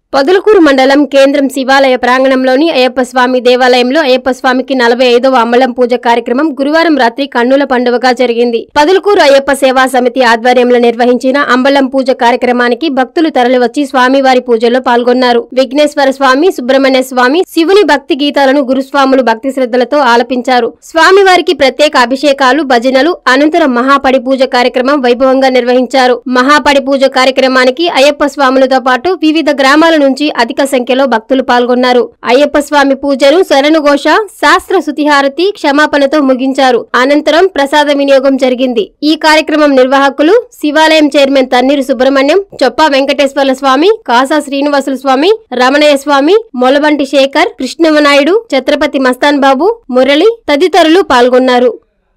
పొదలకూరు మండలం కేంద్రం శివాలయ ప్రాంగణంలోని అయ్యప్ప స్వామి దేవాలయంలో అయ్యప్ప స్వామికి నలభై ఐదవ అమ్మలం పూజ కార్యక్రమం గురువారం రాత్రి కన్నుల పండుగగా జరిగింది పొదలకూరు అయ్యప్ప సేవా సమితి ఆధ్వర్యంలో నిర్వహించిన అంబలం పూజ కార్యక్రమానికి భక్తులు తరలివచ్చి స్వామివారి పూజలో పాల్గొన్నారు విఘ్నేశ్వర స్వామి సుబ్రహ్మణ్య స్వామి శివుని భక్తి గీతాలను గురుస్వాములు భక్తి శ్రద్ధలతో ఆలపించారు స్వామివారికి ప్రత్యేక అభిషేకాలు భజనలు అనంతరం మహాపడి పూజ కార్యక్రమం వైభవంగా నిర్వహించారు మహాపడి పూజ కార్యక్రమానికి అయ్యప్ప స్వాములతో పాటు వివిధ గ్రామాల నుంచి అధిక సంఖ్యలో భక్తులు పాల్గొన్నారు అయ్యప్ప స్వామి పూజను శరణుఘోష శాస్త్ర శుతిహారతి క్షమాపణతో ముగించారు అనంతరం ప్రసాద వినియోగం జరిగింది ఈ కార్యక్రమం నిర్వాహకులు శివాలయం చైర్మన్ తన్నీరు సుబ్రహ్మణ్యం చొప్పా వెంకటేశ్వర్ల స్వామి కాసా శ్రీనివాసుల స్వామి రమణయ్య స్వామి మొలబంటి శేఖర్ కృష్ణమనాయుడు ఛత్రపతి మస్తాన్ బాబు మురళి తదితరులు పాల్గొన్నారు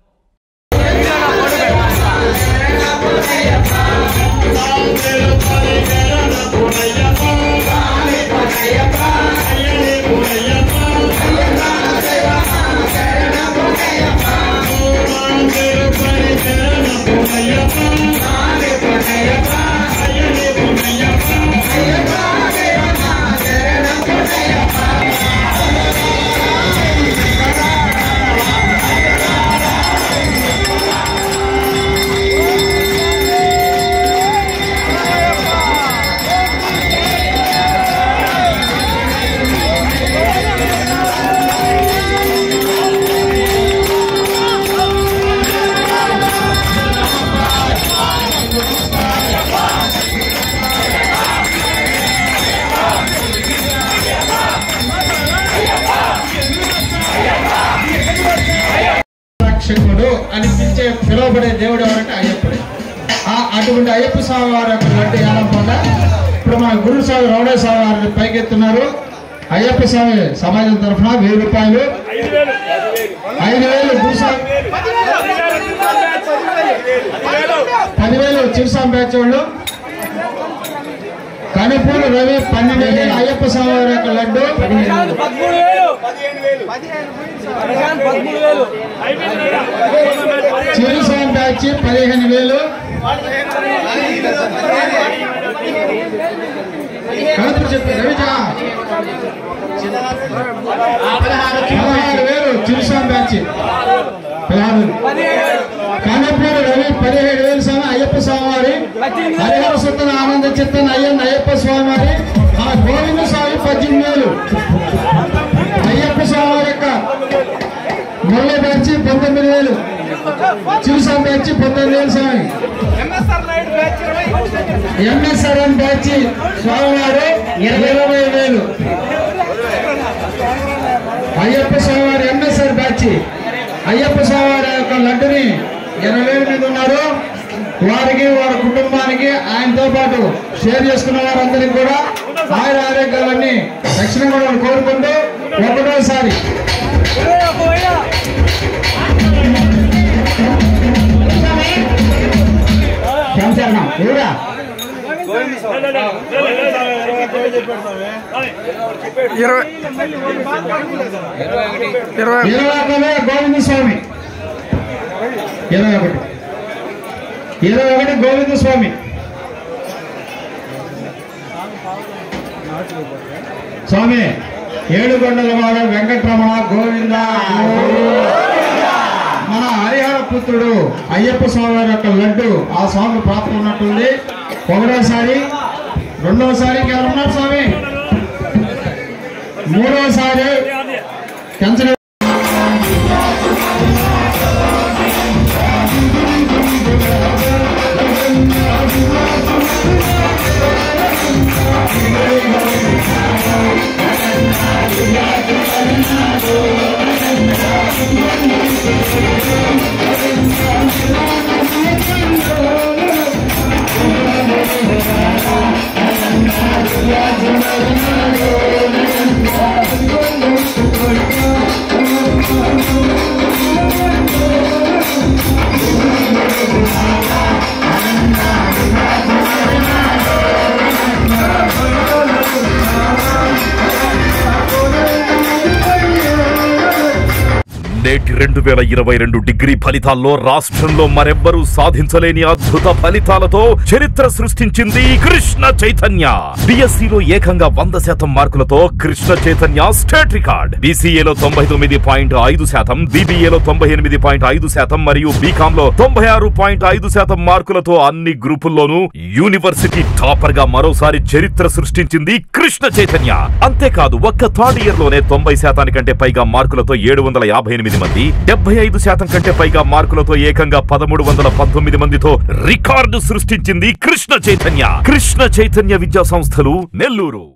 రక్షకుడు అని పిలిచే పిలువబడే దేవుడు ఎవరంటే అయ్యప్పుడే ఆ అటువంటి అయ్యప్ప స్వామి వారి యొక్క లడ్డు ఏలకుండా ఇప్పుడు మన గురు స్వామి రౌడే స్వామి వారిని పైకెత్తున్నారు అయ్యప్ప స్వామి సమాజం తరఫున వెయ్యి రూపాయలు ఐదు వేలు గురు స్వామి పదివేలు చిరుస్వామి బ్యాచ్ వాళ్ళు కనుపూరు రవి పన్నెండు వేలు అయ్యప్ప స్వామి వారి యొక్క లడ్డు పదమూడు వేలు అనగానే పదమూడు వేలు చిరుస్వామి బ్యాచ్ పదిహేను వేలు కనుపూరు చెప్పి రవిజా పదహారు వేలు చిరుస్వామి బ్యాచ్ పదహారు వేలు కనుపూరు రవి పదిహేడు వేలు స్వామి అయ్యప్ప స్వామి వారి హరిహర సుత్తన ఆనంద చిత్తన అయ్యన్న అయ్యప్ప స్వామి వారి ఆ గోవింద స్వామి పద్దెనిమిది వేలు అయ్యప్ప స్వామి వారి యొక్క ముళ్ళ బ్యాచ్ పంతొమ్మిది వేలు చిరుస్వామి బ్యాచ్ పంతొమ్మిది వేలు స్వామి ఎంఎస్ఆర్ నాయుడు బ్యాచ్ ఇరవై ఎంఎస్ఆర్ఎం బ్యాచ్ స్వామివారు ఇరవై వేలు అయ్యప్ప స్వామివారి ఎంఎస్ఆర్ బ్యాచ్ అయ్యప్ప స్వామివారి యొక్క లడ్డుని ఇరవై వేల మీద ఉన్నారు వారికి వారి కుటుంబానికి ఆయనతో పాటు షేర్ చేసుకున్న వారందరికీ కూడా ఆయన ఆరోగ్యాలన్నీ దక్షిణ కూడా కోరుకుంటూ ఒకటోసారి ఇరవై ఒక వేల సంచలనం ఎవరా ఇరవై ఇరవై ఇరవై ఒకవే గోవింద స్వామి ఇరవై ఒకటి ఇరవై ఒకటి గోవింద స్వామి స్వామి ఏడుగొండల వాడ వెంకటరమణ గోవింద మన హరిహర పుత్రుడు అయ్యప్ప స్వామి వారి యొక్క లడ్డు ఆ స్వామి ప్రాప్తం ఉన్నట్టుంది ఒకటోసారి రెండోసారి ఇంకెవరున్నారు స్వామి మూడోసారి కంచన Thank రెండు వేల ఇరవై రెండు డిగ్రీ ఫలితాల్లో రాష్ట్రంలో మరెవ్వరూ సాధించలేని అద్భుత ఫలితాలతో చరిత్ర సృష్టించింది కృష్ణ చైతన్య బిఎస్సిలో ఏకంగా వంద శాతం మార్కులతో కృష్ణ చైతన్య స్టేట్ రికార్డ్ బీసీఏలో తొంభై తొమ్మిది పాయింట్ ఐదు శాతం బీబీఏలో తొంభై ఎనిమిది పాయింట్ ఐదు శాతం మరియు బీకామ్ లో తొంభై ఆరు పాయింట్ ఐదు శాతం మార్కులతో అన్ని గ్రూపుల్లోనూ యూనివర్సిటీ టాపర్ గా మరోసారి చరిత్ర సృష్టించింది కృష్ణ చైతన్య అంతేకాదు ఒక్క థర్డ్ ఇయర్ లోనే తొంభై శాతానికంటే పైగా మార్కులతో ఏడు వందల యాభై ఎనిమిది మంది డెబ్బై ఐదు శాతం కంటే పైగా మార్కులతో ఏకంగా పదమూడు వందల పంతొమ్మిది మందితో రికార్డు సృష్టించింది కృష్ణ చైతన్య కృష్ణ చైతన్య విద్యా సంస్థలు నెల్లూరు